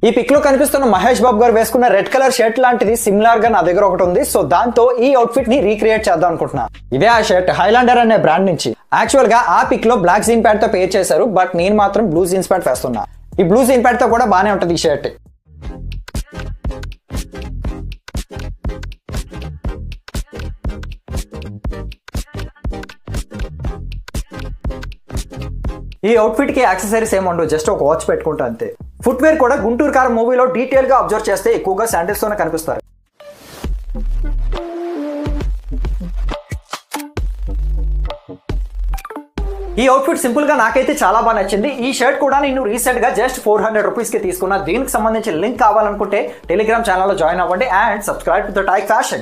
ఈ పిక్ లో కనిపిస్తున్న మహేష్ బాబు గారు వేసుకున్న రెడ్ కలర్ షర్ట్ లాంటిది సిమిలర్ గా నా దగ్గర ఒకటి ఉంది సో దాంతో ఈ అవుట్ఫిట్ ని రీక్రియేట్ చేద్దాం అనుకుంటున్నా ఇదే ఆ షర్ట్ హైలాండర్ అనే బ్రాండ్ నుంచి యాక్చువల్ గా ఆ పిక్ లో బ్లాక్ జీన్ ప్యాంట్ తో పేర్ చేశారు బట్ నేను మాత్రం బ్లూ జీన్స్ ప్యాంట్ వేస్తున్నా ఈ బ్లూ జీన్ ప్యాంట్ తో కూడా బానే ఉంటది ఈ షర్ట్ ఈ అవుట్ఫిట్ కి యాక్సెసరీస్ ఏముండవు జస్ట్ ఒక వాచ్ పెట్టుకుంటా అంతే ఫుట్ వేర్ కూడా గుంటూరు కార్ మూవీలో డీటెయిల్ గా అబ్జర్వ్ చేస్తే ఎక్కువగా శాండిల్స్ తోనే కనిపిస్తారు ఈ అవుట్ఫిట్ సింపుల్ గా నాకైతే చాలా బాగా నచ్చింది ఈ షర్ట్ కూడా నేను రీసెంట్ గా జస్ట్ ఫోర్ హండ్రెడ్ రూపీస్ కి తీసుకున్నా దీనికి సంబంధించిన లింక్ కావాలనుకుంటే టెలిగ్రామ్ ఛానల్లో జాయిన్ అవ్వండి and subscribe to the Tyke fashion